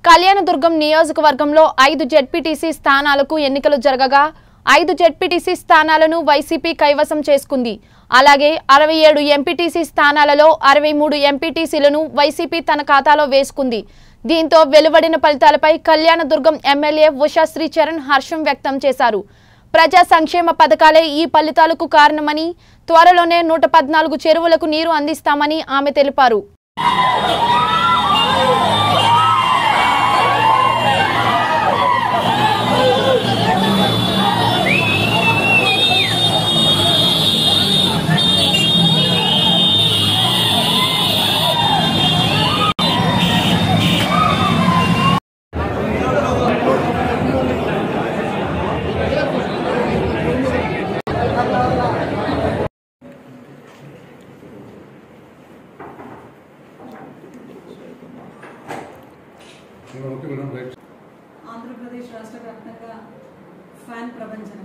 కళ్యాణదుర్గం నియోజకవర్గంలో ఐదు జెడ్పీటీసీ స్థానాలకు ఎన్నికలు జరగగా ఐదు జెడ్పీటీసీ స్థానాలను వైసీపీ కైవసం చేసుకుంది అలాగే అరవై ఏడు ఎంపీటీసీ స్థానాలలో అరవై మూడు ఎంపీటీసీలను వైసీపీ తన ఖాతాలో వేసుకుంది దీంతో వెలువడిన ఫలితాలపై కళ్యాణదుర్గం ఎమ్మెల్యే ఉషా శ్రీచరణ్ హర్షం వ్యక్తం చేశారు ప్రజా సంక్షేమ పథకాలే ఈ ఫలితాలకు కారణమని త్వరలోనే నూట పద్నాలుగు చెరువులకు నీరు అందిస్తామని ఆమె తెలిపారు ఓకే మేడం రైట్ ఆంధ్రప్రదేశ్ రాష్ట్ర వ్యాప్తంగా ఫ్యాన్ ప్రపంచం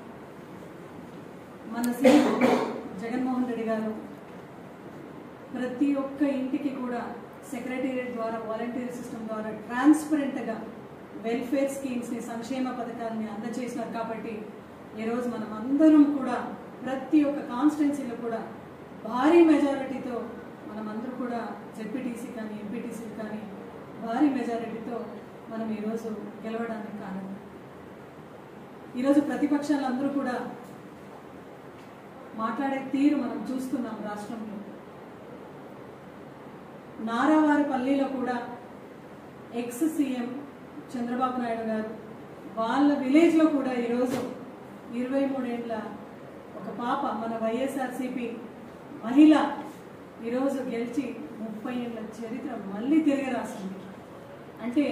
మన సీఎం జగన్మోహన్ రెడ్డి గారు ప్రతి ఒక్క ఇంటికి కూడా సెక్రటేరియట్ ద్వారా వాలంటీర్ సిస్టమ్ ద్వారా ట్రాన్స్పరెంట్గా వెల్ఫేర్ స్కీమ్స్ని సంక్షేమ పథకాలని అందజేసినారు కాబట్టి ఈరోజు మనం అందరం కూడా ప్రతి ఒక్క కాన్స్టిట్యున్సీలో కూడా భారీ మెజారిటీతో మనం అందరూ కూడా జెడ్పీటీసీ కానీ ఎంపీటీసీ కానీ భారీ మెజారిటీతో మనం ఈరోజు గెలవడానికి కారణం ఈరోజు ప్రతిపక్షాలు అందరూ కూడా మాట్లాడే తీరు మనం చూస్తున్నాం రాష్ట్రంలో నారావారి పల్లిలో కూడా ఎక్స్ సీఎం చంద్రబాబు నాయుడు గారు వాళ్ళ విలేజ్లో కూడా ఈరోజు ఇరవై మూడేళ్ల ఒక పాప మన వైఎస్ఆర్సీపీ మహిళ ఈరోజు గెలిచి ముప్పై ఏళ్ళ చరిత్ర మళ్ళీ తిరిగి రాసింది అంటే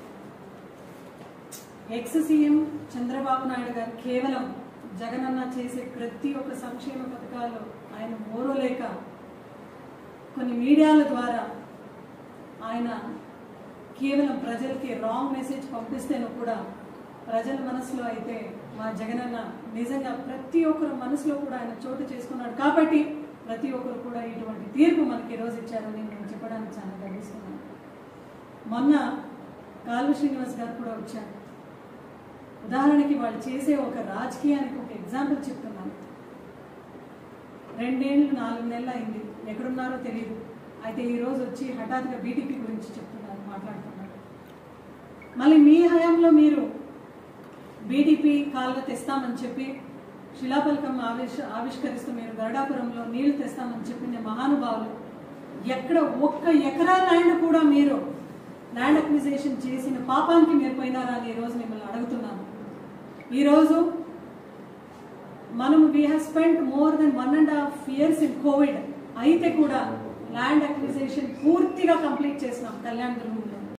ఎక్స్ సీఎం చంద్రబాబు నాయుడు గారు కేవలం జగనన్న చేసే ప్రతి ఒక్క సంక్షేమ పథకాలు ఆయన మోరోలేక కొన్ని మీడియాల ద్వారా ఆయన కేవలం ప్రజలకి రాంగ్ మెసేజ్ పంపిస్తేనూ కూడా ప్రజల మనసులో అయితే మా జగనన్న నిజంగా ప్రతి ఒక్కరు మనసులో కూడా ఆయన చోటు చేసుకున్నాడు కాబట్టి ప్రతి ఒక్కరు కూడా ఇటువంటి తీర్పు మనకి ఈరోజు ఇచ్చారని నేను చెప్పడానికి చాలా గర్విస్తున్నాను మొన్న కాల్వ శ్రీనివాస్ గారు కూడా వచ్చారు ఉదాహరణకి వాళ్ళు చేసే ఒక రాజకీయానికి ఒక ఎగ్జాంపుల్ చెప్తున్నాను రెండేళ్ళు నాలుగు నెలలు అయింది ఎక్కడున్నారో తెలియదు అయితే ఈ రోజు వచ్చి హఠాత్తుగా బీటీపీ గురించి చెప్తున్నారు మాట్లాడుతున్నారు మళ్ళీ మీ హయాంలో మీరు బీటీపీ కాలువ తెస్తామని చెప్పి శిలాఫలకం ఆవిష్ ఆవిష్కరిస్తూ మీరు గరుడాపురంలో నీళ్లు తెస్తామని చెప్పిన మహానుభావులు ఎక్కడ ఒక్క ఎకరా ల్యాండ్ కూడా మీరు ల్యాండ్ అక్విజేషన్ చేసిన పాపానికి మీరు పోయినారా అని ఈరోజు మిమ్మల్ని అడుగుతున్నాను ఈరోజు మనం we have spend more than one and half years in covid అయితే కూడా ల్యాండ్ అక్విజేషన్ పూర్తిగా కంప్లీట్ చేసినాం కళ్యాణ దుర్గంలో